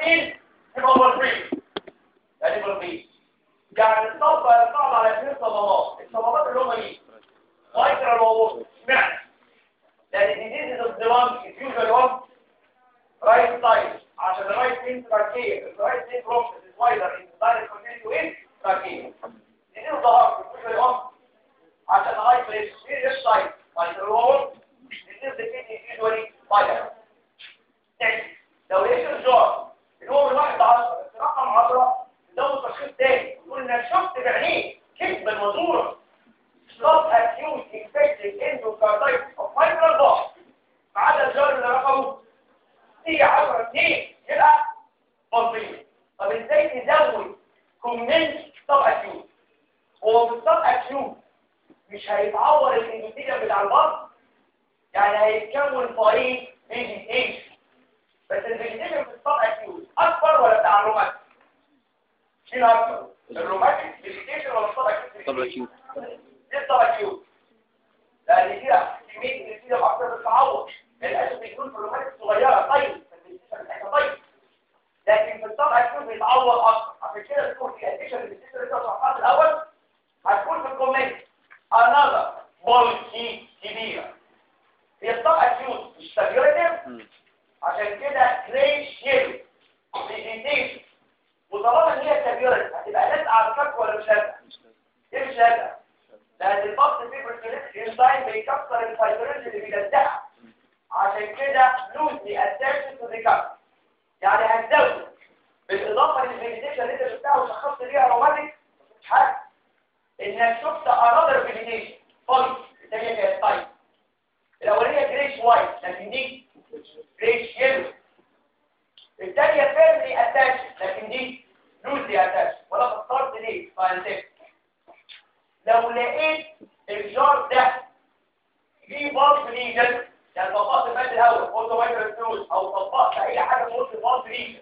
2 يبقى اوفر 3 يعني اوفر 3 يعني الصفة يقع على اثنين صدمات الصدمات اللي هم ايه؟ مايكرال وورد اشمعنى؟ لان الديزيز اوف ذا لانج از يوجوالي وان رايت سايد عشان الرايت سين تراكيه الرايت سين بروسس از وايدر ان دايركت كونتينيو ويز تراكيه دي الظهر يوجوالي وان عشان الرايت بريس في ليفت سايد مايكرال وورد الديزيز دي يوجوالي وايدر لو لقيت الجار اللي هو من واحد عشرة رقم عشرة ده تشخيص تاني يقول انك شفت بعينيه كذبة مزورة not acute infected endocarditis of mitral valve ما عدا الجار اللي رقمه سي 10 2 يبقى بطيء طب ازاي تزود كومنت سب اكيوت هو في السب اكيوت مش هيتعور الاندوثيليوم بتاع البطن يعني هيتكون طريق فيجيتيشن بس الفيجيتيشن في السب اكيوت اكبر ولا بتاع الروماتيك مين اكبر الروماتيك فيجيتيشن ولا السب اكيوت طب اكيد ليه السب اكيوت لان فيها كميه الفيجيتيشن اكتر بالتعوض الاسف بيكون في الروماتيك صغيره طيب طيب لكن في السب اكيوت بيتعوض اكتر عشان كده تكون في اديشن الفيجيتيشن اللي شرحناها في الاول هتكون في الكومنت another بولكي كبيره هي السب اكيوت مش فيجيتيف عشان كده جريش يلو فيجيتيشن وطالما ان هي كبيره هتبقى لازقه على الكف ولا مش لازقه؟ ايه مش لازقه؟ لان البط فيبر انزايم بيكسر الفايبرين اللي بيلزقها عشان كده لوزلي اتاشن تو ذا كف يعني هتزود بالاضافه للفيجيتيشن اللي انت شفتها وشخصت ليها روماتيك مش حاجه انك شفت انذر فيجيتيشن طيب الثانيه كانت طيب الاولانيه جريش وايت لكن دي جريش يلو الثانيه فيرلي اتاش لكن دي لوزلي اتاش ولا فكرت ليه فانتك لو لقيت الجار ده فيه بالف ليجن يعني طبقت مادة الهواء قلت مايكرو فلوس او طبقت اي حاجه في وسط بالف ليجن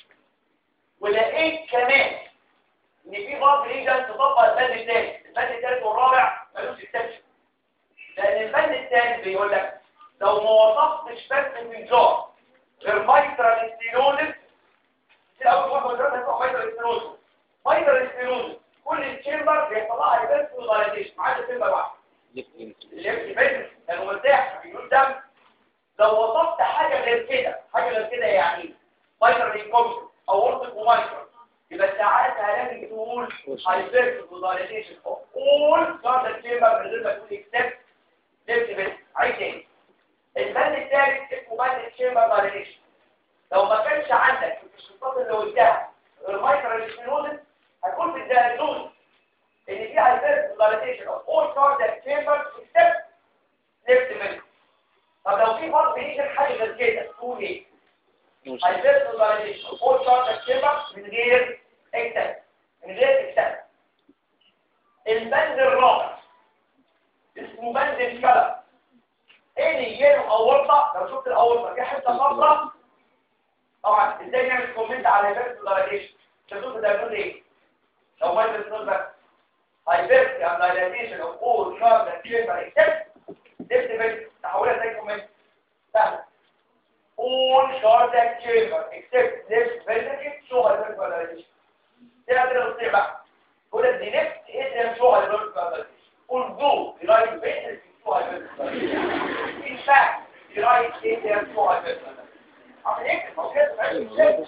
ولقيت كمان ان في بالف ليجن تطبق البند الثاني البند الثالث والرابع ملوش اكسبشن لان البند الثاني بيقول لك لو ما وصفتش بس في الجار غير مايترال ستينوزس دي اول واحده من دول هتبقى مايترال ستينوزس مايترال ستينوزس كل التشامبر بيحصل لها ريفرس فوزايزيشن ما عدا تشامبر واحد الليفت بيزنس لانه مرتاح بيقول دم لو وصفت حاجه غير كده حاجه غير كده يعني مايترال انكومبت او ورطه ومايترال يبقى ساعتها لازم تقول هايبرس فوزايزيشن اوف اول كارد تشامبر من غير ما تقول اكسبت ليفت بيزنس عايز تاني البند الثالث اسمه بند الشيمبر فاليديشن لو ما كانش عندك في الشطات اللي قلتها المايكرو سبينوزس هتكون في الدياجنوز ان في هايبرس فاليديشن اوف اول كارد تشامبر اكسبت ليفت بيزنس طب لو في فرق بين حاجه غير كده تقول ايه هايبرس فاليديشن اوف اول كارد تشامبر من غير اكسبت من غير اكسبت البند الرابع اسمه بند الكلام ايه يجيله اورطه لو شفت الاورطه في حته خضراء طبعا ازاي نعمل كومنت على هيبرت دايليشن شفتوا ده بيقول ايه لو ما تقول بس هيبرت دايليشن اوف اول كارد تشامبر اكسبت ديفت بيت تحولها زي كومنت سهل all cardiac chamber except left ventricle show hypertrophic dilation كده كده بتصير بقى قول دي left atrium show hypertrophic dilation قول go the right ventricle show hypertrophic dilation in fact the right atrium show hypertrophic عشان هيك ما هو كده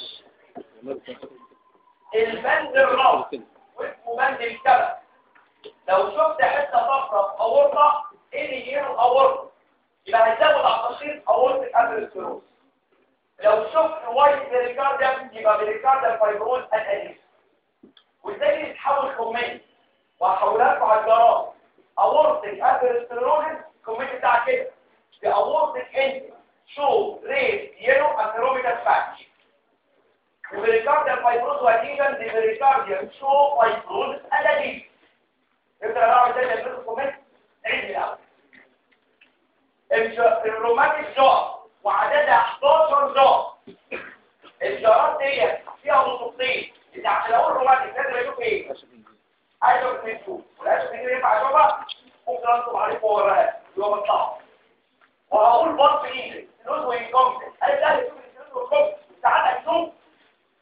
البند الرابع واسمه بند الكلى لو شفت حته صفراء في اورطه ايه اللي يجيله الاورطه يبقى هيزود على التشخيص اورطه اثيروسكلروز لو شفت وايت بيريكارديوم يبقى بيريكارديوم فايبروز اناليز وازاي يتحول كومنت وهحولها لكم على الجرام اورطه اثيروسكلروز الكومنت بتاع كده في اورطه انت شو ريد يلو اثيروميتال فاتش وبريكارديال فايبروز واديجن دي بريكارديال شو فايبروز اناليز يبقى انا بعمل زي ما قلت لكم عيد الاول الروماتيك جار وعددها 11 جار الجارات دي فيها نصوصين انت عشان اقول روماتيك لازم اشوف ايه عايز اشوف اثنين شوف والاشوف اثنين ينفع اشوفها ممكن انصب عليه فوق الرقاب اللي هو مطلع وهقول بط ايدي فلوس وينكمت انا سهل اشوف الفلوس والكمت ساعات اشوف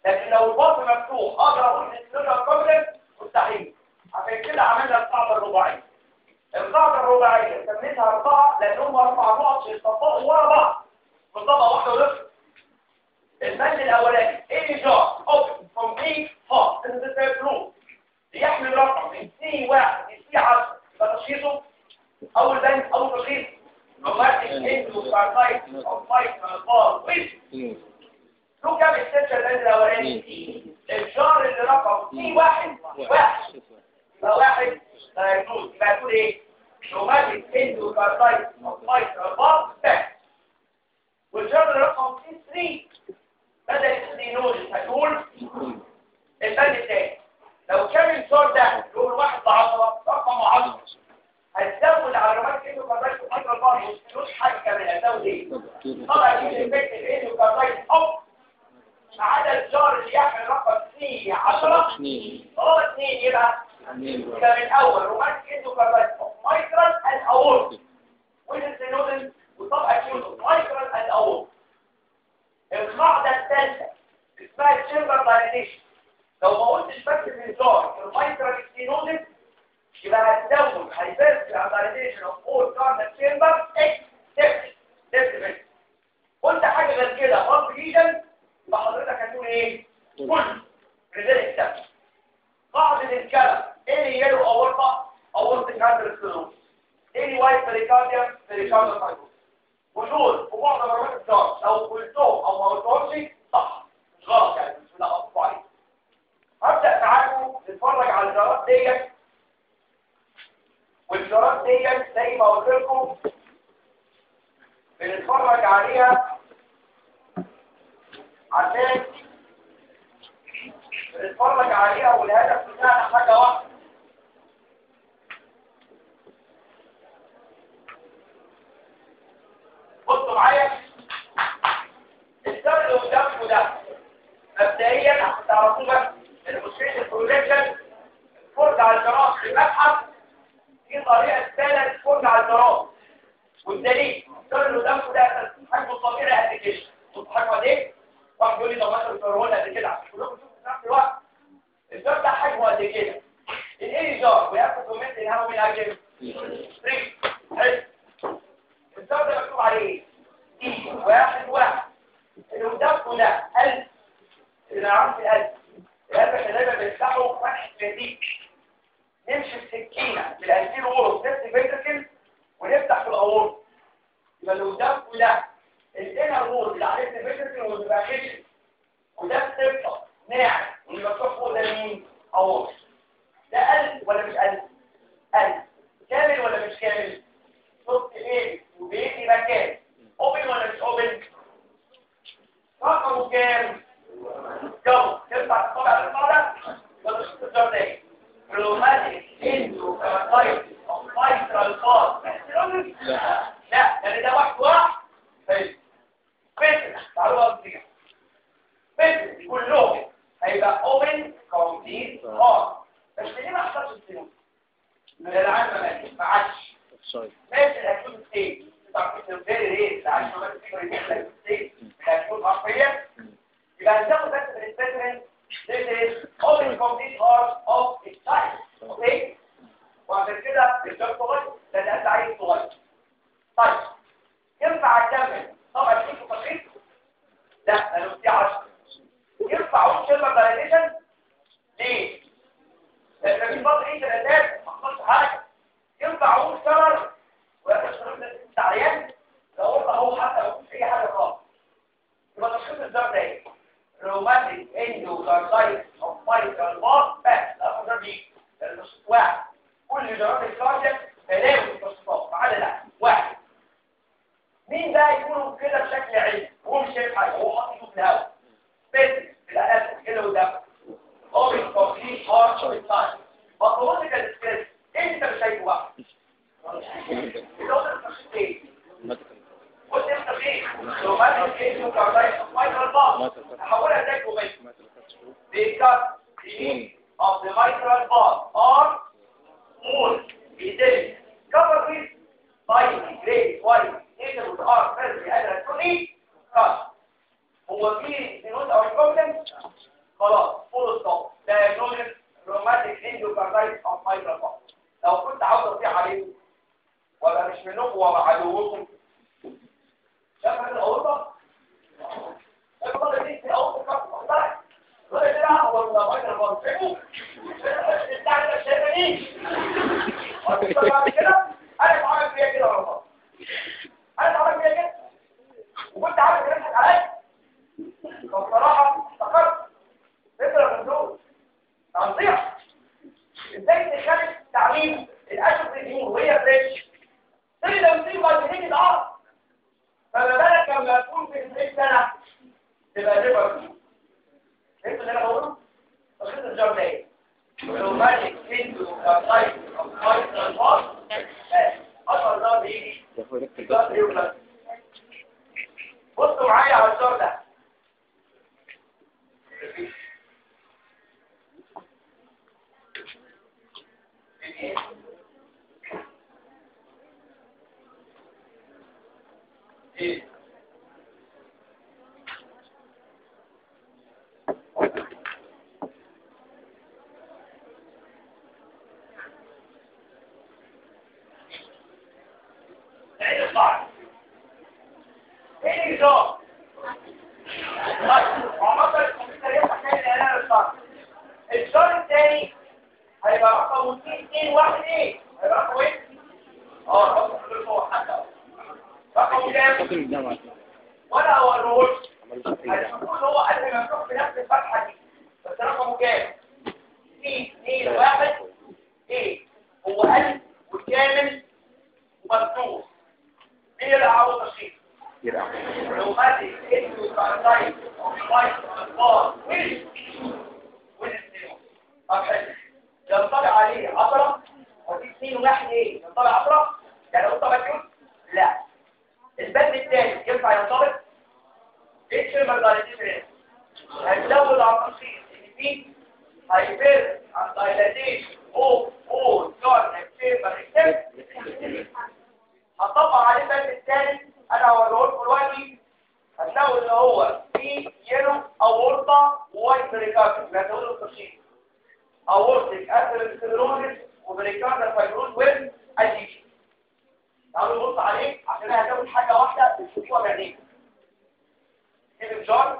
مفهوم اقدر اقول ان السيلولار كومبلكس مستحيل عشان كده عملنا القاعده الرباعيه القاعده الرباعيه سميتها اربعه لان هم اربع نقط يتطبقوا ورا بعض في طبقه واحده ونصف المد الاولاني any jar open from A far this is the third rule يحمل رقم من سي واحد لسي 10 يبقى تشخيصه اول بند اول تشخيص romantic into sarcite of light من البار ويش له كام استنشال البند الاولاني الجار اللي رقم سي واحد واحد يبقى واحد لا يجوز يبقى تقول ايه romantic into sarcite of light من البار back والجار اللي رقم سي 3 بدأ السينوز هتقول البند الثاني لو كان الصور ده يقول واحد بعشرة رقم عشرة هتزود على رمات كيلو كاربايت وحجر البار مش حاجة كمان هتزود ايه؟ طبعا دي الفكت الكيلو كاربايت أو ما عدا الجار اللي يحمل رقم سي 10 طالما اثنين يبقى يبقى من أول رمات كيلو كاربايت مايكرال أند أورد والسينودن وطبعا كيلو مايكرال أند أورد القاعدة الثالثة اسمها الشيمبر دايليشن لو ما قلتش بس الانذار المايكرال ستينوزيس يبقى هتزود هيبرز دايليشن اوف اول كارنال شيمبر اكس سيبت سيبت قلت حاجة غير كده غلط جدا يبقى حضرتك هتقول ايه؟ كل ريزيل اكسبت قاعدة الكلام ايه يلو اورطة اورطة كانتر ستينوز ايه وايت بريكارديا بريكارديا فايبروس ودول في معظم الرمات الدار لو قلتهم او ما قلتهمش صح مش غلط يعني مش لا اقف عليه هبدا معاكم نتفرج على الجارات ديت والجارات ديت زي ما قلت لكم بنتفرج عليها عشان بنتفرج عليها والهدف بتاعنا حاجه واحده بصوا معايا الدم اللي قدامكم ده مبدئيا عشان تعرفوه بس المشكله البروجكشن فرد على الجرام في المبحث في طريقه ثالثه فرد على الجرام والدليل الدم اللي قدامكم ده حجمه الطبيعي قد كده بصوا حجمه ايه؟ واحد يقول لي طب مثلا الفرعون قد كده عشان كلكم تشوفوا في نفس الوقت الدم ده حجمه قد كده الايه جار وياخد كومنت ان هو من اجل 3 حلو الدم ده مكتوب عليه ايه؟ واحد واحد اللي قدامكم ده 1000 اللي عارف 1000 الهدف احنا دايما بنفتحه فتح جديد نمشي بسكينه بالانتير وورد نفتح فيتركل ونفتح في الاورد يبقى اللي قدامكم ده الانر وورد اللي عليه فيتركل وبيبقى خشن وده السبطه ناعم واللي مفتوح فوق ده مين؟ اورد ده 1000 ولا مش 1000 1000 كامل ولا مش كامل؟ شفت ايه وبيت يبقى كام؟ اوبن ولا مش اوبن؟ رقمه كام؟ يلا ترفع الطابع للطابع ولا تشوف الدور ده ايه؟ روماتيك اندو كارتايت او مايترال باس لا لا يعني ده واحد واحد طيب فكرة تعالوا بقى نصيح فكرة كلهم هيبقى اوبن كومبليت هارد بس ليه ما حصلش السنون؟ من العالم ما عادش ماشي الهكتوب ستيج تعرفين فيري ريت عشان ما تفكر ان الهكتوب ستيج الهكتوب حرفيا يبقى هناخد بس بالسبيسمن this is open complete heart of its size اوكي وعشان كده الجاب صغير ده ده عايز صغير طيب ينفع اكمل طبعا في تفاصيل لا انا بدي 10 ينفع اقول كلمه فاليديشن ليه؟ لان في فتره ايه الاساس ما حصلش حاجه ينفع اقول سمر تعريان لو قلت اهو حتى لو مش اي حاجه خالص يبقى تشخيص الدم ده ايه؟ روماتيك اندو كارسايت او مايكرال باس بس ده ده دي التشخيص واحد كل جرات الكاردياك تلاقي التشخيصات ما عدا لا واحد مين بقى يكونوا كده بشكل علمي هو مش شايف حاجه هو حاطط ايده في الهواء بس في الاساس كده قدام اوبن كومبليت هارت ساين باثولوجيكال ستريس ايه انت مش شايفه بقى؟ الأوضة التشخيص ايه؟ قلت انت فين؟ لو ما تنسيش مكاربايت مايكرال باس هحولها ازاي كوبايت because the of the mitral valve are small easily covered with tiny gray white integral are very electronic cut هو في سينوز او البروبلم خلاص فول ستوب diagnosis rheumatic endocarditis of mitral valve لو كنت عاوز اطيع عليكم ولا مش منكم ولا عدوكم شايف الاوضه الأوضة دي في أوضة كفر مختلف ولا كده هو المايكل فانسيكو بتاع ده شايفني بعد كده انا بعمل فيها كده ولا غلط انا بعمل فيها كده وكنت عارف نضحك عليا فبصراحه افتكرت فكره من دول تنصيح ازاي تخلي تعليم الاشهر اليوم وهي فريش تيجي تمثيل بعد كده تعرف فما بالك لما تكون في 20 سنه تبقى ريفر فهمت اللي انا بقوله؟ تشخيص الجار ده ايه؟ روماتيك فيندو كارتايت او كارتايت الفاظ اشهر ده بيجي جار ريوبلاس بصوا معايا على الجار ده ايه عيد الصعب ايه النظام طيب عمر الكمبيوتر يفتح تاني الاعلان الصعب الجار الثاني هيبقى رقم 2 1 ايه هيبقى رقم ايه اه رقم فوق حتى رقم كام فاكر الجامعة ولا اوريهولك عملت فاكر الجامعة هتقول هو قبل ما يفتح في نفس الفتحه دي بس رقمه كام 2 2 1 ايه هو ألف والكامل ومفتوح مين اللي عاوز تشخيص كتير أوي روماتيك انتوكاردايت اوفيمايت اطفال ويل ويل طب حلو ينطبق عليه 10 ودي 2 1 ايه ينطبق 10 يعني ينطبق كيوت لا البند الثاني ينفع ينطبق ايش المرداليتين هتزود على التشخيص ان في هايبر عن دايلاتيشن اوف اول كارنك فيبر اكتب هطبق عليه البند الثالث انا هوريه لكم دلوقتي هتلاقوا ان هو في يلو اورطه وايت بريكارد بيعتبروا التشخيص اورتيك اثيروسكليروزس وبريكارد فايبروز ويل اديشن تعالوا نبص عليه عشان هتاخد حاجه واحده تشوفوها بعينيكم كده الجار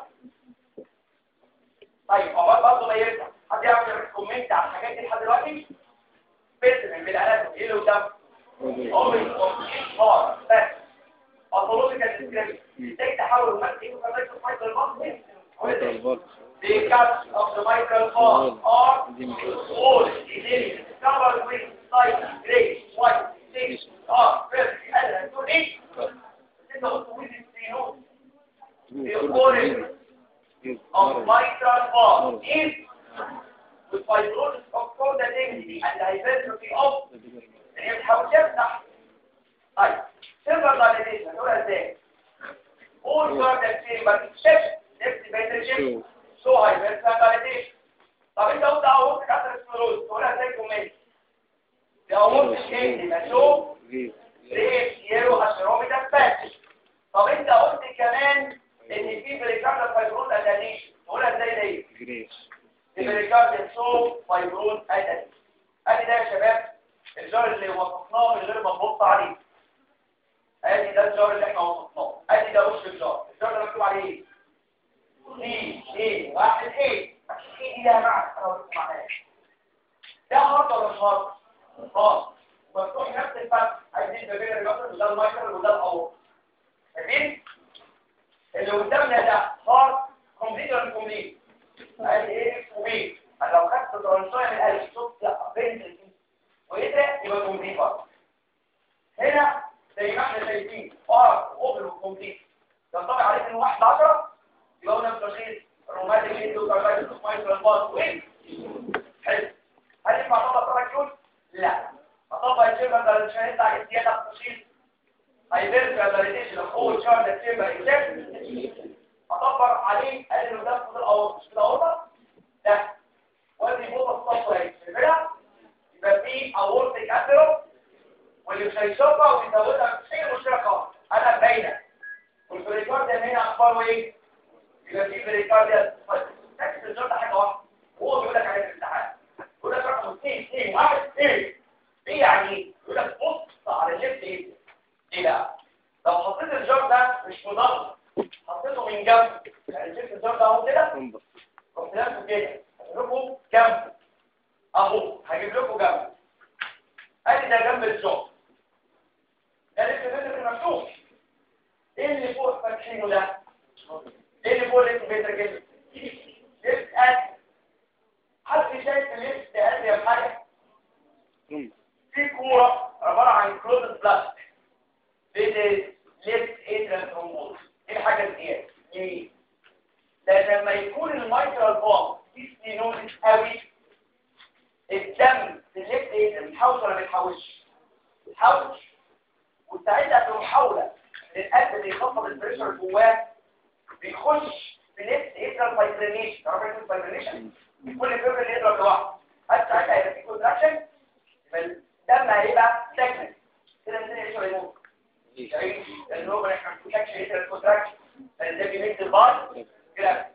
طيب عقبال برضه ما يرجع حد يعرف يعمل كومنت على الحاجات دي لحد دلوقتي بيرسم بالاناتوم ايه اللي قدام عمري صار بس باثولوجيكال ديسكريبشن ازاي تحول المادة وكمان تفايتر المصري هذا البط The cuts of the mitral valve are all easily covered with light gray, white, six, are perfect, and to each. This is also with the nose. The origin of mitral valve is with fibrosis of conductivity and hypertrophy of هي بتحاول تفتح طيب سيلفر فاليديشن هنقولها ازاي all cardiac chamber except left ventricle so hyper validation طب انت قلت اهو كسر السكلروز تقولها ازاي كومنت دي اهو الشيء يبقى شو ليه يرو اشروميتا باتش طب انت قلت كمان ان في بريكارد فايبروز ادانيشن تقولها ازاي دي جريس بريكارد سو فايبروز ادانيشن ادي ده يا شباب الجار اللي وصفناه من غير ما نبص عليه ادي ده الجار اللي احنا وصفناه ادي ده وش الجار الجار ده مكتوب عليه ايه سي ايه واحد ايه ايه ده معنى انا قلت معناه ده هارد ولا مش هارد هارد مفتوح نفس الفتح عايزين ما بين الرياضه وده المايكرو وده الاور فاهمين اللي قدامنا ده هارد كومبليت ولا كومبليت ادي ايه وبي انا لو خدت ترانشايه من الالف شفت بين ويبقى يبقى كومبليت برضه هنا زي ما احنا شايفين ار اوبن وكومبليت ينطبق عليه من 1 ل 10 يبقى قلنا التشخيص روماتيك اندوكاردايتس مايكرو باس وين حلو هل ينفع اطبق تراكيول لا اطبق الشيبر ده مش هيطلع الزياده في التشخيص هيبرد فاليديشن اوف اول شارد تشيمبر اكسبت اطبق عليه قال انه ده في الاورطه مش في الاورطه لا ودي بوطه الصفرا اهي شايفينها يبقى في اورتيك اثيرو واللي مش هيشوفها ويزودها مش اي مشكله خالص انا باينه والبريكارديا هنا اخباره ايه يبقى في بريكارديا بس الجرد حاجه ايه ايه يعني ايه يقول لك بص على الليفت ايه ايه بقى لو حطيت الجار ده مش مضغط حطيته من جنب يعني شفت الجار ده اهو كده انبط رحت لكم كده هجيب لكم جنب اهو هجيب لكم جنب ادي ده جنب الجار ده لسه فكره مفتوح ايه اللي فوق فاتحينه ده ايه اللي فوق لسه فكره كده لسه قد حد شايف الليفت قد يا حاجه انبط في كورة عبارة عن كلوز بلاستيك بين ليفت اترال ترومبوز ايه الحاجة الزيادة؟ يمين لأن لما يكون المايكرال بوم في ستينوزيس قوي الدم في الليفت اترال بيتحوش ولا ما بيتحوش؟ بيتحوش وساعتها في المحاولة للقلب اللي يخفض البريشر جواه بيخش في ليفت اترال فايبرينيشن تعرف ايه الفايبرينيشن؟ كل فيبر اللي يضرب لوحده حتى ساعتها هيبقى في كونتراكشن فالدم هيبقى ساكن كده الدنيا ايش هيموت يعيش لان هو ما يحركش يقدر الكونتراكشن لان ده بيمد البار كده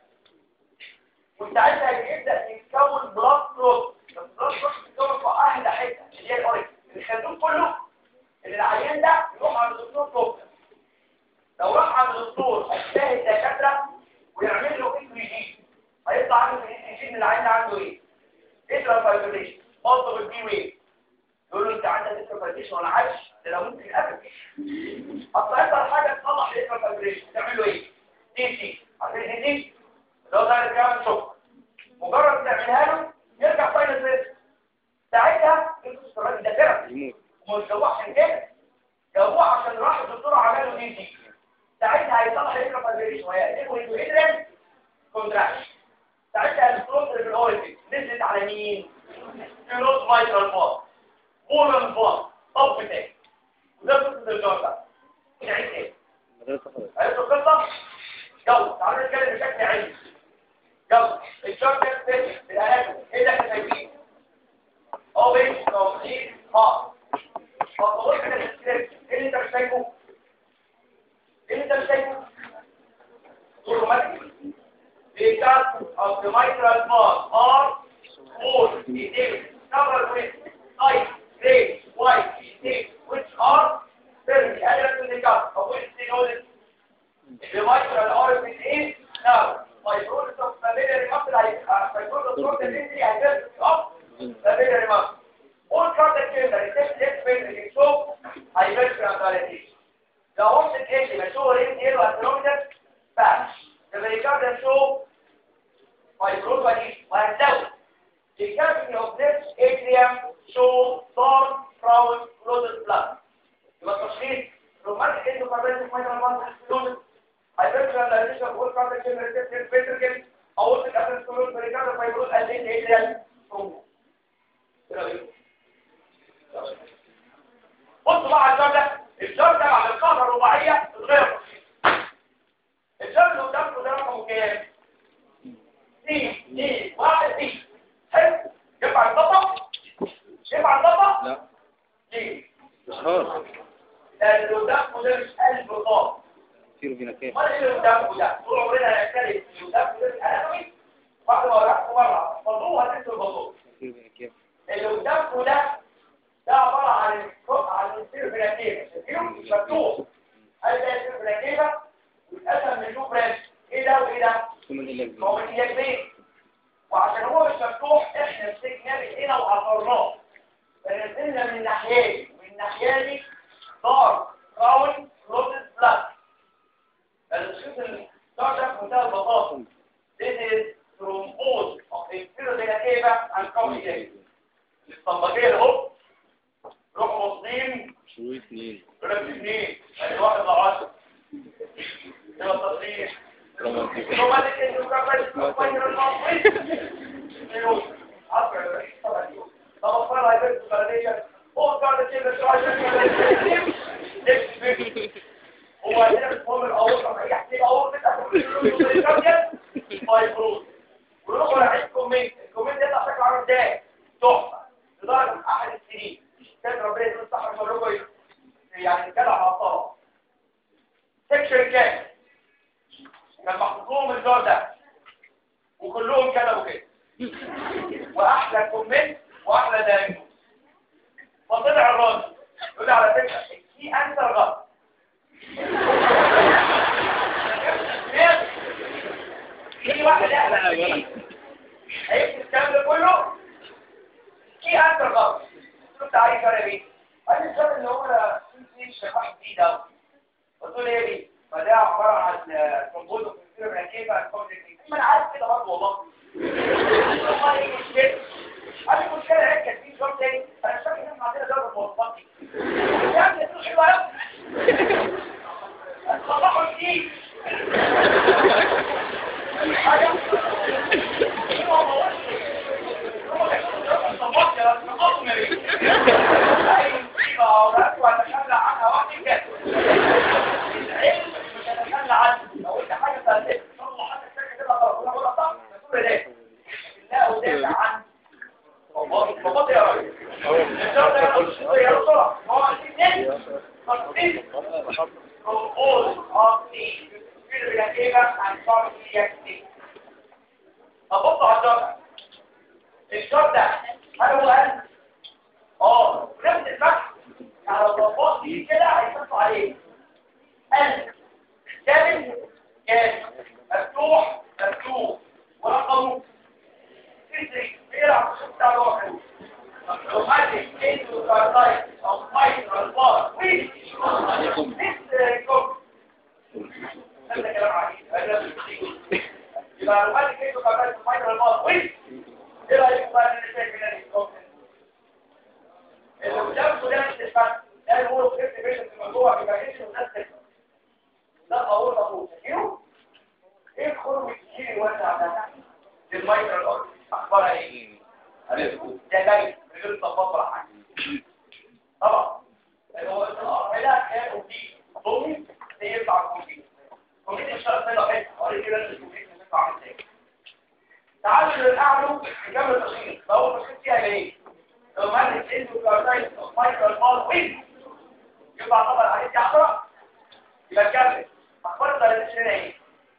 وساعتها بيبدا يتكون بلاد فلوت البلاد فلوت بيتكون في احلى حته اللي هي الاوريك الخازوق كله اللي العيان ده يروح عند الدكتور فوق لو راح عند الدكتور هتلاقي الدكاتره ويعمل له اي جي هيطلع عنده الاي جي ان العيان ده عنده ايه؟ اترا فايبريشن برضه بالبي ويف يقول له انت عندك اترا فايبريشن ولا عايش ده لو ممكن قبل اصل اكتر حاجه تصلح الاترا فايبريشن تعمل له ايه؟ دي سي عارفين دي سي اللي هو ده كمان شوك مجرد تعملها له يرجع فاينل ريسك ساعتها يخص الراجل ده ثيرابي يموت ومش جواه عشان كده جواه عشان راح الدكتور عمل له دي سي ساعتها هيصلح الاترا فايبريشن وهيقلبه انه ادرن كونتراكشن ساعتها الفلوس اللي في الاوريجن نزلت على مين؟ فلوس مايكرال فاز بولن فاز طب تاني وده قصه الجار ده يعني ايه؟ مدرسة خلاص عرفتوا القصه؟ يلا تعالوا نتكلم بشكل علمي يلا الجار ده بتاعي في الاناتومي ايه اللي احنا شايفينه؟ هو بين توصيل خاص فطلعت من السكريبت ايه اللي انت مش شايفه؟ ايه اللي انت مش شايفه؟ automatically because of the mitral valve are four details covered with light, gray, white details which are firmly adherent to the gut of which they know that the mitral orifice is now fibrosis of familiar muscle uh, fibrosis of throat injury identity of familiar muscle. All cardiac chamber except left ventricle show hypertrophy dilatation. The aortic angina show ring yellow astronomical patch. The pericardium show fibrosis وهتزود. The cavity of this atrium show dark brown clotted blood. يبقى التشخيص روماتيك اندوكاردايتس مايكرال فانتس فلويد hypertrophy dilatation of all cardiac chamber except left ventricle aortic atherosclerosis pericardial fibrosis and then atrial thrombus. ايه رأيك؟ بصوا بقى على الجار ده الجار ده بعد القاعده الرباعيه اتغير الجار اللي قدامكم ده رقمه كام؟ اثنين اثنين واحد اثنين حلو ينفع يتطبق؟ ينفع يتطبق؟ لا ليه؟ إشهار لان اللي قدامكم ده مش قلب خالص كتير فينا كام امال ايه اللي قدامكم ده؟ طول عمرنا هنتكلم اللي قدامكم ده الاناتومي بعد ما ورقتكم مره فضوه هتنسوا الفضوه كتير فينا كام اللي قدامكم ده ده عبارة عن الفوق عن السير بلاكيبة شايفينه مش مفتوح هل ده السير بلاكيبة واتقسم من تو برانش ايه ده وايه ده ثم الإلاج هو من اليمين وعشان هو مش مفتوح احنا مسكناه بايدينا وعصرناه فنزلنا من الناحية دي ومن الناحية دي دار راون كلوزد بلاك التشخيص الدار ده بمنتهى البساطة This is thrombose of the inferior vena and common الصمبجية اهو روحوا واصلين شوي اثنين يقول لك اثنين يعني واحد لعشرة يبقى تصريح رومانتيك روماتيك اندوكاردايتس فاينل مصري عفوا طبعا طب اصلا هايبرت فاليديشن هو كارد كده شويه هو هنا مش مهم الاورطه ما يحكي الاورطه فايبروز وروحوا رايحين كومنت الكومنت ده شكله عامل ازاي تحفه لدرجه احد السنين كان ربنا يديله الصحه ويقول لكم يعني كده على الطلب سكشن كام كان محطوط لهم الجار ده وكلهم كتبوا كده واحلى كومنت واحلى دايجنوز فطلع الراجل يقول لي على فكره في انسر غلط في واحد اهلا هيكتب الكلام ده كله في انسر غلط قلت عليه فرق ايه؟ قال لي الشاب اللي هو في شرح جديد اهو قلت له ايه دي؟ فده عباره عن تنبوذ وكمبيوتر من كيف ما انا عارف كده برضه والله والله ايه المشكله؟ قال لي المشكله هيك كان في جواب تاني انا مش فاكر ان احنا عندنا دوله المواصفات دي يا ابني تروح حلوه قوي صباحه جديد حاجه هو ما هوش هو ده صباح يا صباح مريض اي مصيبه او رأسه هتخلى عنها واحد كده العلم مش هتخلى عنه لو انت حاجه فاتت ان شاء الله حاجه تانية كده ولا ولا صح مسؤول ده لا ودافع عنه والله فقط يا راجل ان شاء الله يا رسول الله هو الاثنين تصديق control of the relative and cardiac state. أبص على الشرط الشرط ده هل هو قال اه نفس الفتح على الضباط دي كده هيفتحوا عليه قال كامل كامل مفتوح مفتوح ورقمه تدري بيلعب الشوط بتاع جوه حلو روماتيك انتو كاردايت او مايترال بار ويش هذا كلام عجيب هذا يبقى روماتيك انتو كاردايت او مايترال بار ويش ايه رايك بقى ان انا شايف ان اللي قدام ده استفاد ده هو سكريبت بيشن في الموضوع يبقى ايش الناس لا اقول اقول كيلو ايه الخروج الكتير واسع ده للمايترال بار اخبارها ايه ده جاي من غير تفاصيل ولا حاجه طبعا هو العلاج كان ودي ضمن يطلع كومبي كومبي الشرط ده حته قال كده الكومبي بتطلع ازاي تعالوا للاعلى نكمل تشخيص فهو تشخيص فيها ايه لو ما عندك اندوكاردايتس او مايكرو بال وين يبقى طبعا عليك 10 يبقى كمل اخبار الدايليشن ايه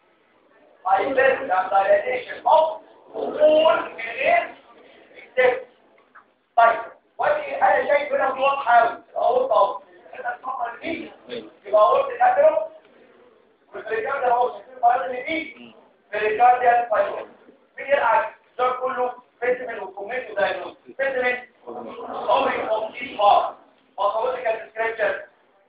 هايبر دايليشن اوف all من غير اكتب طيب ودي انا شايف هنا واضحه قوي اقول اهو انا الفقره دي يبقى قلت كاترو والبريكارد اهو شايفين الفايل دي بريكارديال فايل مين يلعب ده كله فيتامين وكوميت ودايجنوز فيتامين عمري كومبليت بار باثولوجيكال ديسكريبشن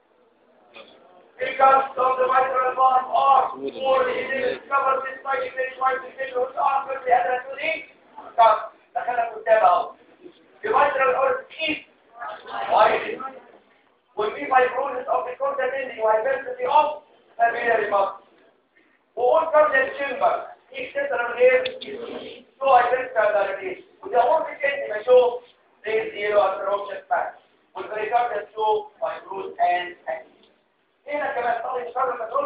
Because of the mitral valve are more easily discovered this by the very which are very heterogeneous. دخلنا قدام اهو بمجرى الارض كيف وايد والبي فايبروزس اوف the cortical وهيبرتي اوف سبيل muscle وقول كارد الشمبر يكسر من غير سو هيبرتي كارداليتي وده اول كده بشوف زي زيرو اتروشن فاكت والبريكارد شو فايبروز اند هنا كمان طالع شر الكنترول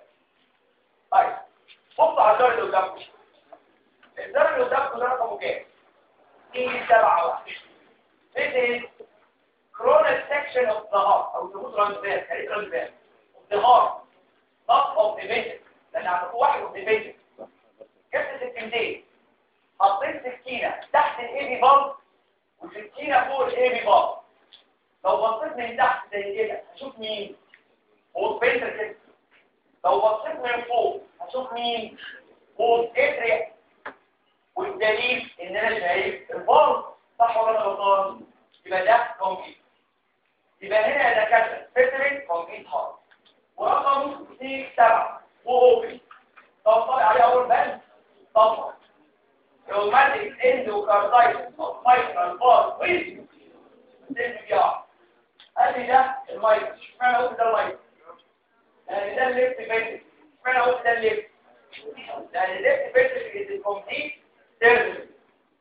طيب بص على الدرجه اللي قدامكم الدرجه اللي قدامكم ده رقمه كام دي سبعة واحد This is chronic section of the heart أو تقول transverse يعني transverse of the heart not of the vein لأن عندكم واحد of the vein جبت سكينتين حطيت سكينة تحت الاي بي بامب وسكينة فوق الاي بي بامب لو بصيت من تحت زي كده هشوف مين هو سبينتر كده لو بصيت من فوق هشوف مين هو اتريا والدليل ان انا شايف البارد صح ولا انا غلطان يبقى ده كومبليت يبقى هنا يا دكاتره فيترين كومبليت هارد ورقم 7 واوبن طب طالع عليه اول بند طبعا روماتيك اندوكاردايتس اوف مايترال بار ويز سيل بيار قال لي ده المايتر اشمعنى قلت ده المايتر لان ده الليفت فيترين اشمعنى قلت ده الليفت لان الليفت فيترين از كومبليت سيرفيس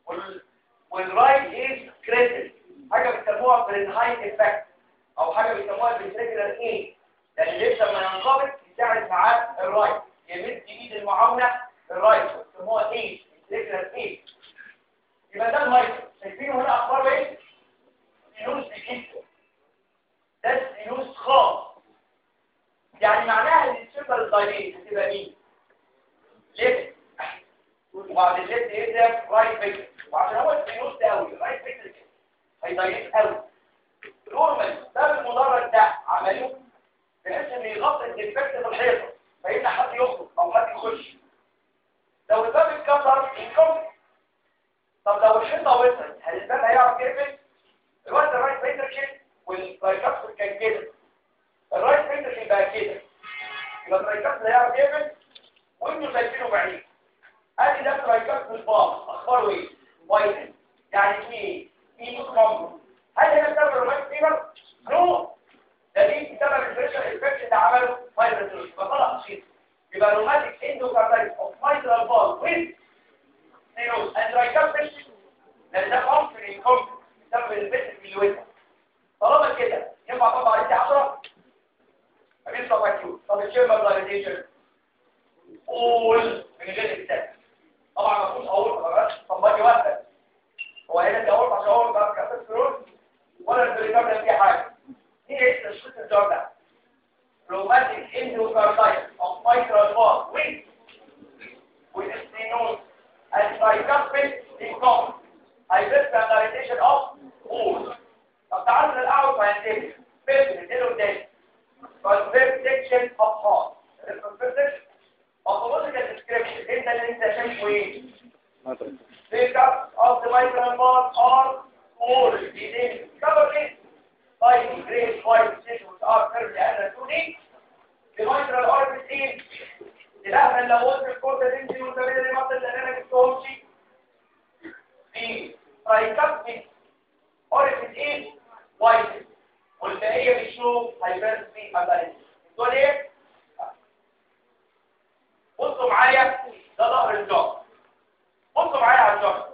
والرايت از كريتل حاجه بيسموها برينهايت افكت او حاجه بيسموها برينتيكولار ايه لان الليفت لما ينقبض يساعد معاه الرايت يمد ايد المعاونه الرايت بيسموها ايه برينتيكولار ايه يبقى ده المايكرو شايفين هنا اخبار ايه سينوس بيكيتو ده سينوس خاص يعني معناها ان السوبر دايليت هتبقى مين ليفت وبعد الليفت يبدا رايت فيكتور وعشان هو السينوس ده قوي رايت فيكتور هيضيق قوي نورمال ده المدرج ده عملوه بحيث ان يغطي الديفكت في الحيطه فيمنع حد يخرج او حد يخش لو الباب اتكسر ينكسر طب لو الحيطه وصلت هل الباب هيعرف يقفل الوقت الرايت فينتركل والترايكابسول كان كده الرايت فينتركل بقى كده يبقى الترايكابسول هيعرف يقفل وانتوا شايفينه بعيد ادي ده الترايكابسول باص اخباره ايه وايد يعني في ايه في مصمم هل هنا بسبب الرومات فيبر نو ده دي بسبب البريشر افكت اللي عمله فايبرتوز فطلع تشيط يبقى روماتيك اندوكاردايتس اوف مايترال بال ويز سيروز اند ترايكابسول لان ده عنصر يكون بسبب البيت اللي وزن طالما كده ينفع طبعا عندي 10 مفيش طبعا كيو طب الشيرما بلايزيشن قول من غير الكتاب طبعا ما فيهوش اول خلاص طب باجي واحده هو هنا دي اول عشان اول بقى كاتسترول ولا البريكارد فيه حاجه دي ايه تشخيص الجار ده روماتيك اندوكاردايتس اوف مايترال بار ويز with stenosis and tricuspid income hyperstandardization of all طب تعالوا للأول ساينتفك فيلم نديله تاني conversation of heart الconversation pathological description انت اللي انت شايفه ايه مدرسة Makeup of the mitral valve are all within cover it by the grade 5 tissues are fairly anatomic the mitral orbit is الأهل لو قلت الكورة تنزل وتبين اللي مطل لأن أنا جبتهمش في tricuspid orbit is white والبقية بيشوف هيبرسي أبالي دول ايه؟ بصوا معايا ده ظهر الجار بصوا معايا على الجار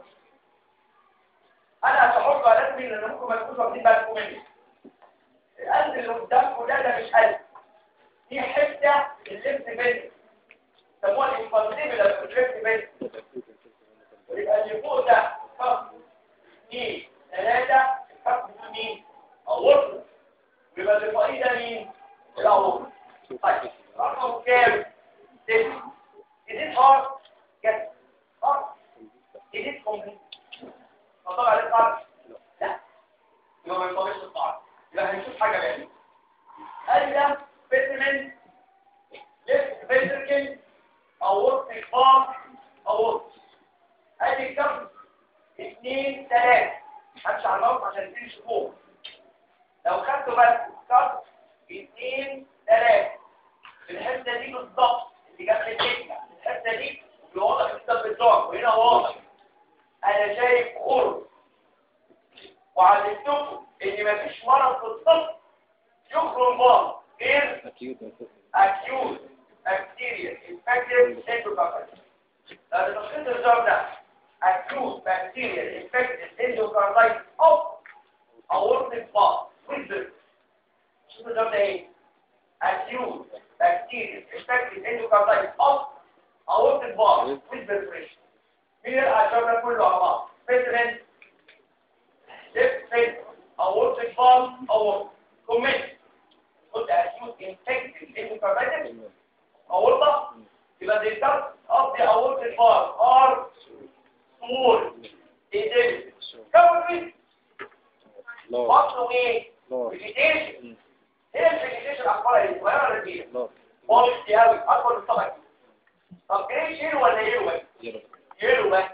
انا هشرحكم على اسمي لان ممكن ما تكونوا واخدين بالكم مني القلب اللي قدامكم ده ده مش قلب دي حته الليفت بين سموها الانفانتيبل الليفت بين يبقى اللي فوق ده خط اثنين ثلاثه الخط ده مين؟ اورطه يبقى اللي فوقيه ده مين؟ الاورطه طيب رقم كام؟ ستة Is it hard? Yes. Hard. Is it complete? طبعا عليه صعب؟ لا. يبقى ما يطبقش الصعب. يبقى هنشوف حاجة بعيدة. قال ده specimen left ventricle aortic valve aortic. ادي الكف اثنين ثلاثة. همشي على الموقف عشان تمشي فوق. لو خدتوا بس كف اثنين ثلاثة. في الحتة دي بالظبط اللي جنب النجمة الحتة دي واضح في كتاب الدار وهنا واضح انا شايف قرب وعلمتكم ان مفيش مرض في الطب يخرج المرض غير أكيد acute bacterial infected endocarditis لأن تشخيص الجار ده acute bacterial infected endocarditis of aortic valve with تشخيص الجار ده ايه؟ acute bacterial infected endocarditis of aortic valve with perforation مين الأعشاب ده كله على بعض؟ مثلا left ventricle aortic valve aortic comment قلت acute infected endocarditis aorta يبقى the results of the aortic valve are small endemic covered الله بطنه ايه؟ الله vegetation هي الفيجيتيشن اخبارها ايه؟ صغيره ولا كبيره؟ الله واضح دي قوي اكبر من الطبق طب ايه شيل ولا يلو بس؟ يلا يلو بس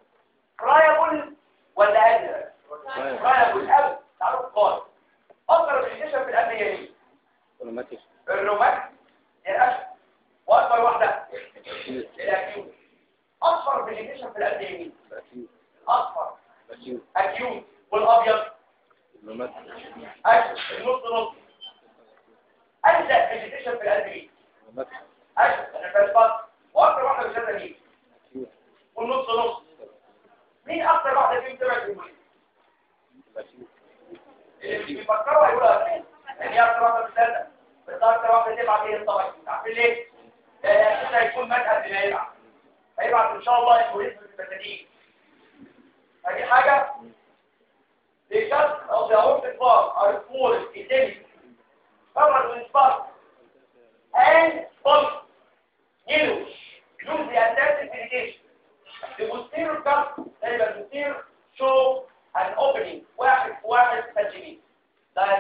فرايبل ولا ازرق؟ فرايبل قوي تعرف خالص اكبر فيجيتيشن في القلب هي ايه؟ روماتيك الرومات هي الاشهر واكبر واحده الاكيوت اصفر فيجيتيشن في القلب هي مين؟ أكيد اصفر أكيد اكيوت والابيض روماتيك اشهر النص نص ازرق فيجيتيشن في القلب ايه؟ روماتيك اشهر انا فاهم واكبر واحده مش هذا مين؟ أكيد والنص نص مين اكتر واحده فيهم تبعد المهم أكيد اللي بيفكروا هيقولوا اكيد يعني هي اكتر واحده بتصدق بس اكتر واحده تبعت هي الطبيعي عارفين ليه؟ لان اكيد هيكون مدهب بما يبعت هيبعت ان شاء الله الكوريزم في البتادين فدي حاجه The guts of the aortic valve are small, endemic, covered with pus and pulp, yellowish, use the adaptive irrigation. The posterior cup, تقريبا posterior show an opening واحد في واحد سنتيمتر. ده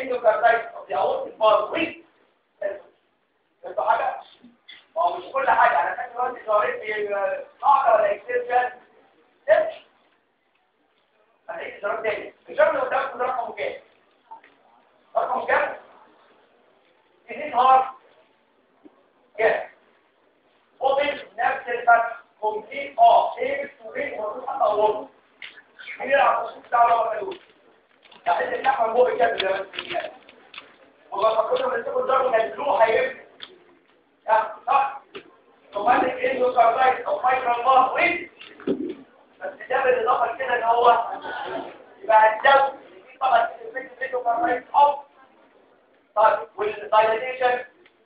اندوكاردايتس اوف ذا اورتيك فالف ويز انتوا حاجه ما هو مش كل حاجه انا فاكر دلوقتي ظهرت لي قاعده ولا اكسبشن تمشي هنعيد الجرام تاني الجرام اللي قدامكم ده رقمه كام؟ رقمه كام؟ اثنين هار كام؟ اوبن نفس الفتح كومبليت اه ايه سوري ومفروض حتى اورده مين يلعب في بتاع ولا مخلوق يعني اللحمه جوه كده زي ما انت والله فكرت ان انتوا تقدروا تنزلوه هيبقى صح صح رومانتك انه كاردايت او مايكرو باث وين بس ده بالاضافه كده ان هو يبقى الدم طبعا الفكره انه كاردايت اوف طيب والدايليتيشن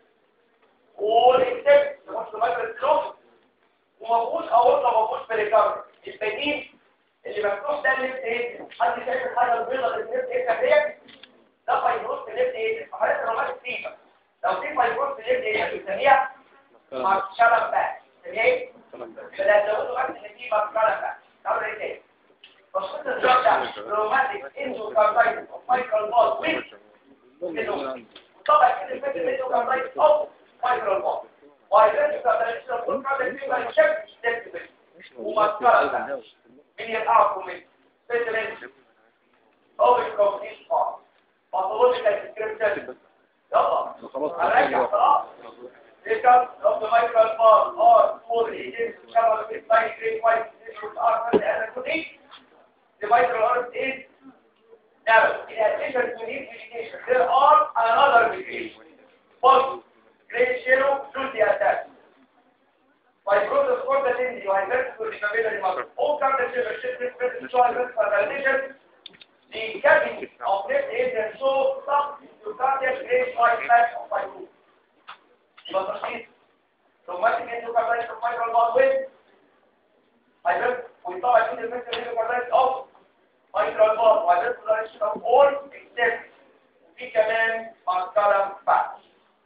والاكتب مش مايكرو كلوز وما فيهوش اورطه ما فيهوش بريكارد البنين اللي مفتوح ده الليفت ايد حد شايف الحاجه البيضاء اللي في الليفت ايد ديت ده فايبروس في الليفت ايد في حالات الرومات السيفه لو في فايبروس في الليفت ايد بنسميها مارشالا باك تمام فده زودوا بس ان في مارشالا باك تعالوا ايه تاني تشخيص الجرح ده روماتيك اندوكاردايتس اوف مايكرو بول ويز طبعا كده الفكره الاندوكاردايتس اوف مايكرو بول وهيبقى كاردايتس اوف مايكرو بول شكل ستيب ومارشالا باك مين يقعكم من فيترين او الكومبليت فار باثولوجيكال ديسكريبشن يلا هنرجع خلاص Because of the mitral valve or small agents covered with fine grade white tissues are present and connect, the mitral valve is narrow. In addition to this medication, there are another medication, both grade shallow through the attack. Fibrosis for the lindy, hypertension to the capillary muscle. All kinds of sugar, sugar, sugar, sugar, for validation. The cavity of left atrium shows some endocardial grade white patch of fibrosis. بطرشيط روماتيك اندوكاردايتس اوف مايكرو بالوين هيبقى ويطلع يكون المثل اندوكاردايتس اوف مايكرو بال وهيبقى اوف اول اكسبت وفي كمان ماسكالا باتش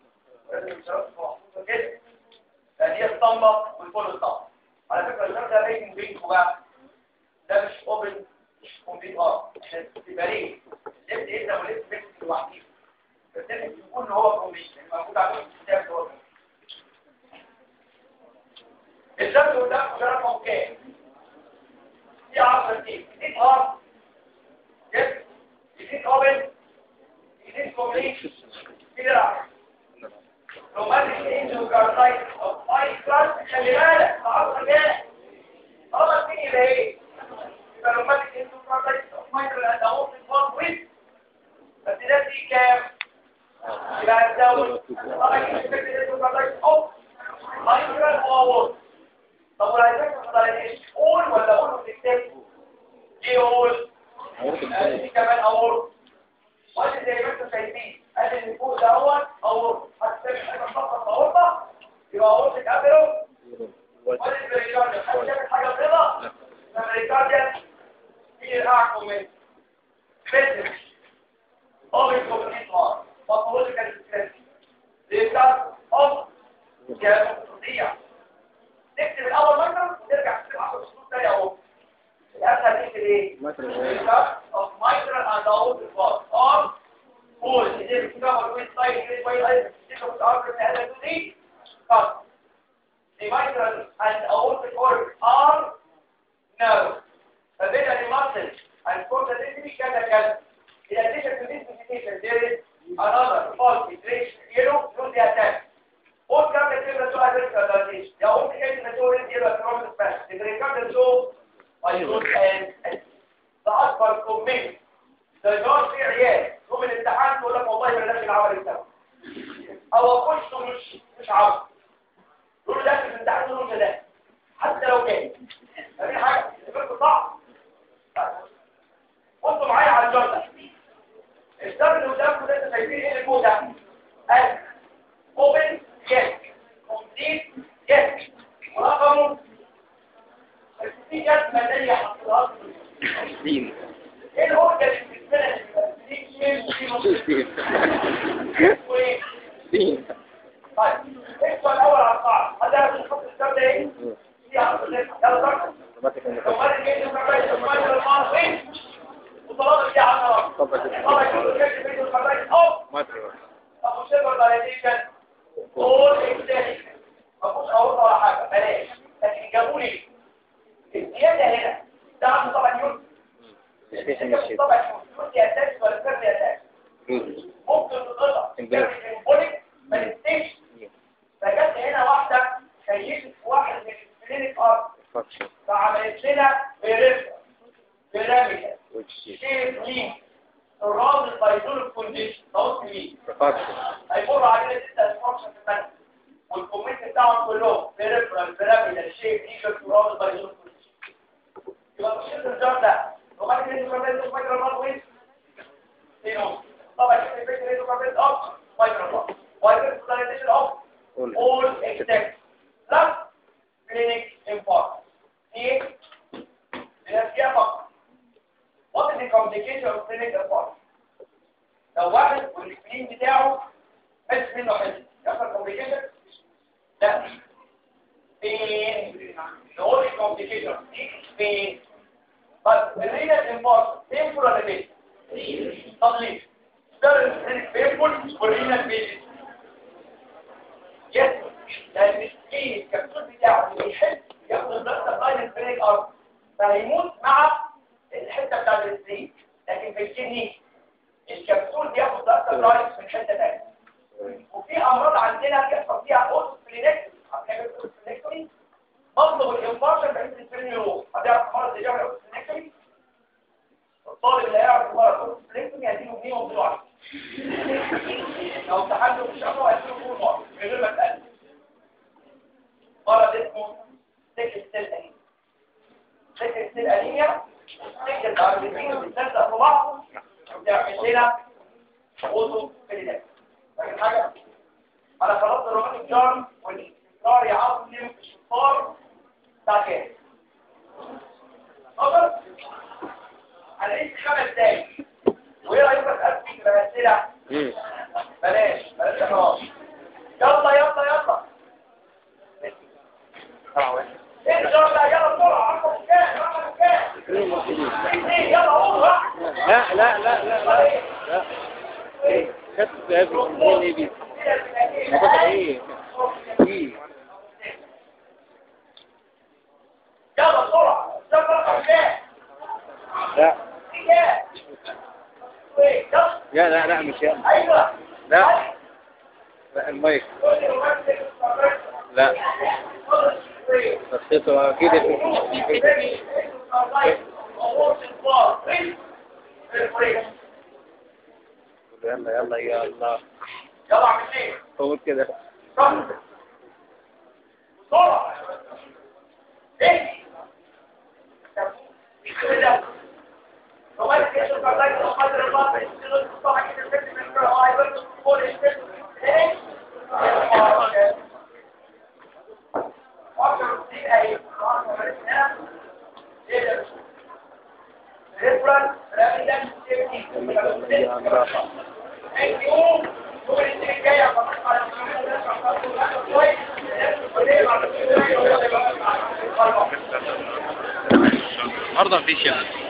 كده يعني هي الصمبة والفول الصمبة على فكرة الشرط ده بين بينكم بقى ده مش اوبن مش كومبليت اه عشان تبقى ليه لبس ايه ده ولبس بيت لوحديه بس لازم يكون هو كومبليت موجود عليه الكتاب ده الجبل ده ده رقم كام في 10 تيم دي ار يس دي اوبن دي كومبليت في رقم روماتيك انجيوكاردايت اوف اي كلاس خلي بالك تعرف جاي طبعا مين يبقى ايه يبقى روماتيك انجيوكاردايت اوف مايكرو اند اورتيك فالف ويز بس ده في كام يبقى الدواء طبعا الفكره انجيوكاردايت اوف مايكرو اورتيك طب والعيادات الصدرية قول ولا قول وتكتب ايه قول دي كمان اورد وقال زي ما انتم شايفين قال ان فوق دوت اورد هتسمي حاجه فقط اورده يبقى اورد تقابله وقال البريكارديا حد شايف حاجه بيضاء البريكارديا في اعكم من فيزيك او الكومبليت مار باثولوجيكال ديسكريبشن ريكارد اوف جاستريا نكتب الاول مره ونرجع نكتب 10 سطور تاني اهو الاسهل نكتب ايه of mitral and aortic valve or or is it covered with side grade by ice of the artery and the knee but the mitral and aortic valve are narrow فبين المسل and for the density كذا كذا in addition to this indication there is another false iteration yellow through the attack All kind of different so I think that is. The only thing that you will give a promise back. The great kind of so I use and the أكبر كومين ده جار في عيال يوم الامتحان تقول لك والله ما داخل عمل السنة أو أخش مش مش عاوز يقولوا داخل الامتحان تقول له لا حتى لو كان دي حاجة الفكر صعب وانتوا معايا على الجار ده الدم اللي قدامكم ده انتوا شايفين ايه اللي فوق ده؟ قال اوبن يس كومبليت يس ورقمه في جت مالية حصلها دين ايه الهرجة اللي بتتمنى دي وايه دين طيب اكتب الاول على القاعدة هذا الخط الكتاب ده ايه في عرض يلا رقم اوتوماتيك لو ما تجي تجيب كويس وما تجي الماضي وطلعت فيها على الرقم طبعا طبعا كل شيء الفرايز اوف ماتريوس ابو شيبر دايليشن اول اكستنشن ما فيهوش اورطه ولا حاجه بلاش لكن جابوا لي الزياده هنا ده عنده طبعا يوم سبيشن الشيت طبعا يوم اساس ولا فرد اساس روز ممكن تتقطع امبارح. البوليك ما تنتجش فجت هنا واحده خيشت واحد من الكلينيك ارت فاكشن فعملت لنا بيرفع بيراميدال والشيت شيف لين الراس الفيزول كونديشن نقص ليه فاكشن هيمر علينا ستة انستراكشن في المنهج والكومنت بتاعهم كلهم بيرفرال بيراميدال شيف ليجر الراس الفيزول كونديشن يبقى مش الجار ده وبعد كده انتوا كمان انتوا مايكرو راب وين سينو طبعا كده الفكره انتوا كمان اب مايكرو راب مايكرو ستايليشن اب قول all except plus clinic important. ايه؟ بنفسها فقط. What is the complication of clinic important? لو واحد والسكرين بتاعه بس منه حزن يحصل complication؟ لا pain the only complication is pain but the renal important painful ولا pain؟ طب ليه؟ ده الكلينيك painful والrenal pain يس لان السكين الكبسول بتاعه اللي يحب ياخد الضغط قايل البريك ارض فهيموت مع الحته بتاعت السكين لكن في الكدني الكبسول بياخد ضغط قايل من حته ثانيه وفي امراض عندنا بيحصل فيها اوتوفلينكتومي هتعمل اوتوفلينكتومي مطلب الانفارشن بحيث الفيلم يروح هتعرف مرض اللي بيعمل اوتوفلينكتومي الطالب اللي هيعرف مرض اوتوفلينكتومي هديله جنيه واديله 10 لو تحدث في شهر هيديله فول مارك من غير ما تسأل مرض اسمه سكر سيل انيميا سكر سيل انيميا سكر الارجنتين بتلزق في بعض وبتعمل لنا اوتو فيلينات فاكر حاجه انا خلصت الرومانيك جارم والاستقرار يعظم في الشطار بتاع كام اتفضل هنعيش خمس دقايق وايه رايك اسال في الاسئله مم. بلاش بلاش احراج يلا يلا يلا طلع واحد ايه يلا يلا بسرعه رقم كام رقم كام مين المرسيدس؟ ايه يلا قول بقى لا لا لا لا لا لا ايه كتب يا ابني مين ايه دي؟ المفروض ايه؟ ايه يلا بسرعه يلا رقم كام لا في كام ايه يلا لا لا لا مش يلا ايوه لا لا المايك لا بصيته اكيد يلا يلا يا الله يلا اعمل ايه قول كده بسرعه ايه يا الله النهارده مفيش يعني